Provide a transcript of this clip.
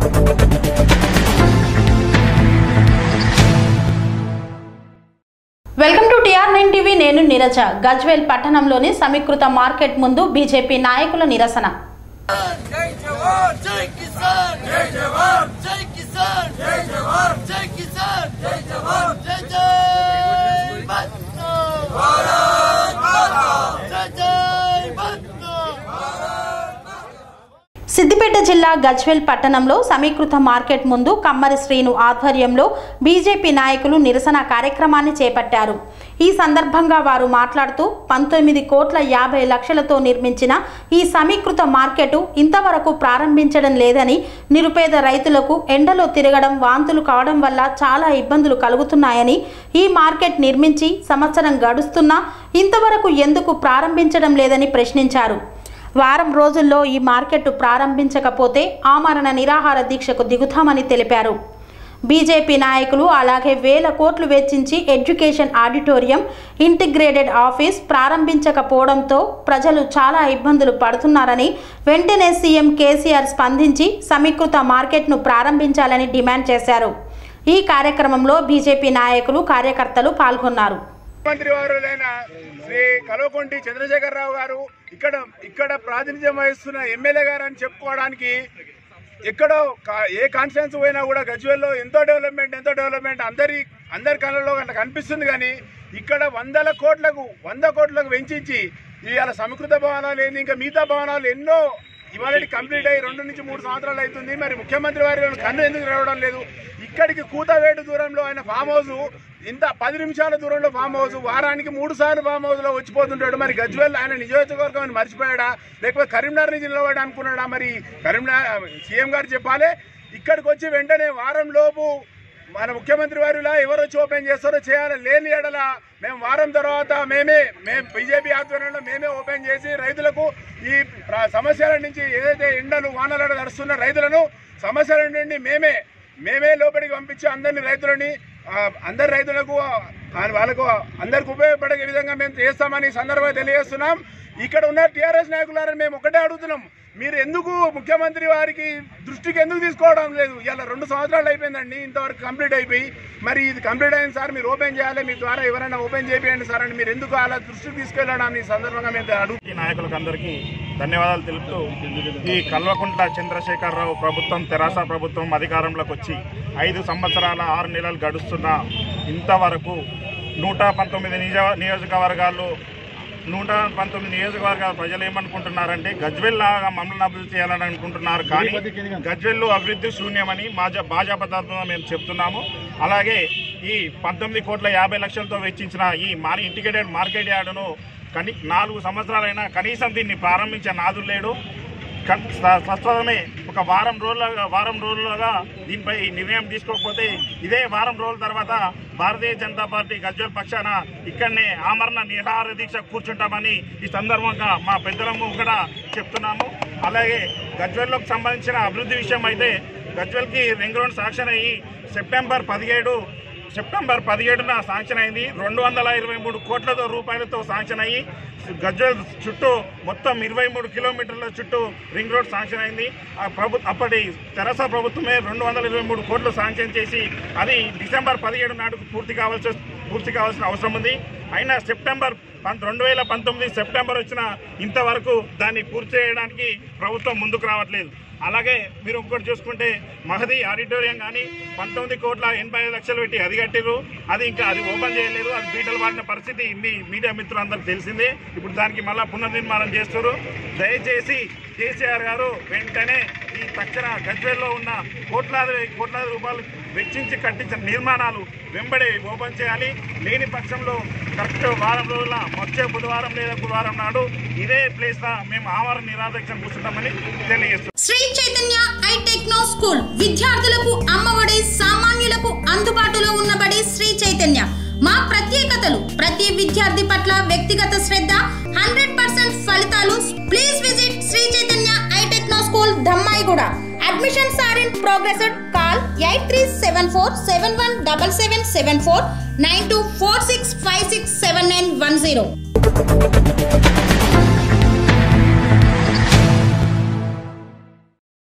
welcome to TR nine TV నేను నీరజ గజ్వేల్ పట్టణంలోని సమీకృత మార్కెట్ ముందు బీజేపీ నాయకుల నిరసన జై జవాన్ జై కిసాన్ జై జవాన్ జై కిసాన్ జై జవాన్ జై కిసాన్ జై జవాన్ జై జై మాతా భారత్ మాతా జై జై మాతా సిద్దిపేట జిల్లా గజ్వేల్ పట్టణంలో సమీకృత మార్కెట్ ముందు కమ్మరి శ్రీను ఆధ్వర్యంలో బీజేపీ నాయకులు నిరసన కార్యక్రమాన్ని చేపట్టారు ఈ సందర్భంగా వారు మాట్లాడుతూ పంతొమ్మిది కోట్ల యాభై లక్షలతో నిర్మించిన ఈ సమీకృత మార్కెటు ఇంతవరకు ప్రారంభించడం లేదని నిరుపేద రైతులకు ఎండలో తిరగడం వాంతులు కావడం వల్ల చాలా ఇబ్బందులు కలుగుతున్నాయని ఈ మార్కెట్ నిర్మించి సంవత్సరం గడుస్తున్నా ఇంతవరకు ఎందుకు ప్రారంభించడం లేదని ప్రశ్నించారు వారం రోజుల్లో ఈ మార్కెట్ ప్రారంభించకపోతే ఆమరణ నిరాహార దీక్షకు దిగుతామని తెలిపారు బీజేపీ నాయకులు అలాగే వేల కోట్లు వెచ్చించి ఎడ్యుకేషన్ ఆడిటోరియం ఇంటిగ్రేటెడ్ ఆఫీస్ ప్రారంభించకపోవడంతో ప్రజలు చాలా ఇబ్బందులు పడుతున్నారని వెంటనే సీఎం కేసీఆర్ స్పందించి సమీకృత మార్కెట్ను ప్రారంభించాలని డిమాండ్ చేశారు ఈ కార్యక్రమంలో బీజేపీ నాయకులు కార్యకర్తలు పాల్గొన్నారు ముఖ్యమంత్రి వారులైన శ్రీ కల్వకుంటి చంద్రశేఖరరావు గారు ఇక్కడ ఇక్కడ ప్రాతినిధ్యం వహిస్తున్న ఎమ్మెల్యే గారు అని చెప్పుకోవడానికి ఎక్కడో కా- ఏ కాన్ఫరెన్స్ పోయినా కూడా గజ్వేల్లో ఎంతో డెవలప్మెంట్ ఎంతో డెవలప్మెంట్ అందరి అందరి కళ్ళలో అట్లా కనిపిస్తుంది కానీ ఇక్కడ వందల కోట్లకు వంద కోట్లకు వెంచించి ఇవాళ సమకృత భవనాలు ఏంది ఇంకా మిగతా భవనాలు ఎన్నో ఇవాళ కంప్లీట్ అయ్యి రెండు నుంచి మూడు సంవత్సరాలు అవుతుంది మరి ముఖ్యమంత్రి వారి కన్ను ఎందుకు రావడం లేదు ఇక్కడికి కూతవేడు దూరంలో ఆయన ఫామ్ హౌస్ ఇంత పది నిమిషాల దూరంలో ఫామ్ హౌస్ వారానికి మూడు సార్లు ఫామ్ హౌస్ లో వచ్చిపోతుంటాడు మరి గజ్వేల్ ఆయన నియోజకవర్గం అని మర్చిపోయాడా లేకపోతే కరీంనగర్ నుంచి నిలబడి అనుకున్నాడా మరి కరీంనగర్ సీఎం గారు చెప్పాలి ఇక్కడికి వచ్చి వెంటనే వారం లోపు మన ముఖ్యమంత్రి వారిలా ఎవరు వచ్చి ఓపెన్ చేస్తారో చేయాలి లేని ఎడల మేము వారం తర్వాత మేమే మేము బీజేపీ ఆధ్వర్యంలో మేమే ఓపెన్ చేసి రైతులకు ఈ ప్ర- సమస్యల నుంచి ఏదైతే ఎండలు వానలు నడుస్తున్న రైతులను సమస్యల నుండి మేమే మేమే లోపలికి పంపించి అందరిని రైతులని ఆ, అందరి రైతులకు ఆ, వాళ్ళకు అందరికి ఉపయోగపడే విధంగా మేము చేస్తామని ఈ సందర్భంగా తెలియజేస్తున్నాం ఇక్కడ ఉన్న టీఆర్ఎస్ నాయకులారని మేము ఒకటే అడుగుతున్నాం మీరు ఎందుకు ముఖ్యమంత్రి వారికి దృష్టికి ఎందుకు తీసుకోవడం లేదు ఇలా రెండు సంవత్సరాలు అయిపోయిందండి ఇంతవరకు కంప్లీట్ అయిపోయి మరి ఇది కంప్లీట్ అయింది సార్ మీరు ఓపెన్ చేయాలి మీ ద్వారా ఎవరైనా ఓపెన్ చేయండి సార్ అని మీరు ఎందుకు అలా దృష్టికి తీసుకెళ్ళడం ఈ సందర్భంగా మేము అడుగు ఈ నాయకులకు అందరికీ ధన్యవాదాలు తెలుపుతూ ఈ కల్వకుంట్ల చంద్రశేఖరరావు ప్రభుత్వం తెరాస ప్రభుత్వం అధికారంలోకి వచ్చి ఐదు సంవత్సరాల ఆరు నెలలు గడుస్తున్న ఇంతవరకు నూట పంతొమ్మిది నియోజ నియోజకవర్గాల్లో నూట పంతొమ్మిది నియోజకవర్గాల ప్రజలు ఏమనుకుంటున్నారంటే గజ్వెల్ లాగా మమ్మల్ని అభివృద్ధి చేయాలని అనుకుంటున్నారు కానీ గజ్వెల్లో అభివృద్ధి శూన్యమని మాజా భాజపా తరఫున మేము చెప్తున్నాము అలాగే ఈ పంతొమ్మిది కోట్ల యాభై లక్షలతో వెచ్చించిన ఈ మార్ ఇంటిగ్రేటెడ్ మార్కెట్ యార్డును కని నాలుగు సంవత్సరాలైనా కనీసం దీన్ని ప్రారంభించే నాదులు లేడు కన్- స- ప్రస్తుతమే ఒక వారం రోజులుగా వారం రోజులుగా దీనిపై నిర్ణయం తీసుకోకపోతే ఇదే వారం రోజుల తర్వాత భారతీయ జనతా పార్టీ గజ్వల్ పక్షాన ఇక్కడనే ఆమరణ నిరాహార దీక్ష కూర్చుంటామని ఈ సందర్భంగా మా పెద్దలము కూడా చెప్తున్నాము అలాగే గజ్వెల్లోకి సంబంధించిన అభివృద్ధి విషయం అయితే గజ్వెల్కి రింగ్ రోడ్ సాంక్షన్ అయ్యి సెప్టెంబర్ పదిహేడు సెప్టెంబర్ పదిహేడున శాంక్షన్ అయింది రెండు వందల ఇరవై మూడు కోట్లతో రూపాయలతో శాంక్షన్ అయ్యి గజ్వెల్ చుట్టూ మొత్తం ఇరవై మూడు కిలోమీటర్ల చుట్టూ రింగ్ రోడ్ శాంక్షన్ అయింది ఆ ప్రభు అప్పటి తెరస ప్రభుత్వమే రెండు వందల ఇరవై మూడు కోట్లు శాంక్షన్ చేసి అది డిసెంబర్ పదిహేడు నాటికి పూర్తి కావాల్సి పూర్తి కావాల్సిన అవసరం ఉంది అయినా సెప్టెంబర్ పం- రెండు వేల పంతొమ్మిది సెప్టెంబర్ వచ్చిన ఇంతవరకు దాన్ని పూర్తి చేయడానికి ప్రభుత్వం ముందుకు రావట్లేదు అలాగే మీరు ఇంకోటి చూసుకుంటే మహదీ ఆడిటోరియం కానీ పంతొమ్మిది కోట్ల ఎనభై ఐదు లక్షలు పెట్టి అది కట్టిరు అది ఇంకా అది ఓపెన్ చేయలేదు అది బీటలు వాడిన పరిస్థితి మీ మీడియా మిత్రులందరికీ తెలిసిందే ఇప్పుడు దానికి మళ్ళీ పునర్నిర్మాణం చేస్తారు దయచేసి కేసీఆర్ గారు వెంటనే ఈ తక్షణ గజ్వేల్లో ఉన్న కోట్లాది కోట్లాది రూపాయలు వెచ్చించి కట్టించిన నిర్మాణాలు వెంబడి ఓపెన్ చేయాలి లేని పక్షంలో కరెక్ట్ వారం రోజుల వచ్చే బుధవారం లేదా గురువారం నాడు ఇదే ప్లేస్ లో మేము ఆమరణ నిరాదక్షణ కూర్చుంటామని తెలియజేస్తున్నాం Sri Chaitanya I techno school విద్యార్థులకు అమ్మఒడి సామాన్యులకు అందుబాటులో ఉన్నబడే శ్రీ చైతన్య మా ప్రత్యేకతలు ప్రతి విద్యార్థి పట్ల వ్యక్తిగత శ్రద్ధ హండ్రెడ్ పర్సెంట్ ఫలితాలు please visit Sri Chaitanya I techno school Dammaiguda admissions are in progress call eight three seven four seven one double seven seven four nine two four six five six seven nine one zero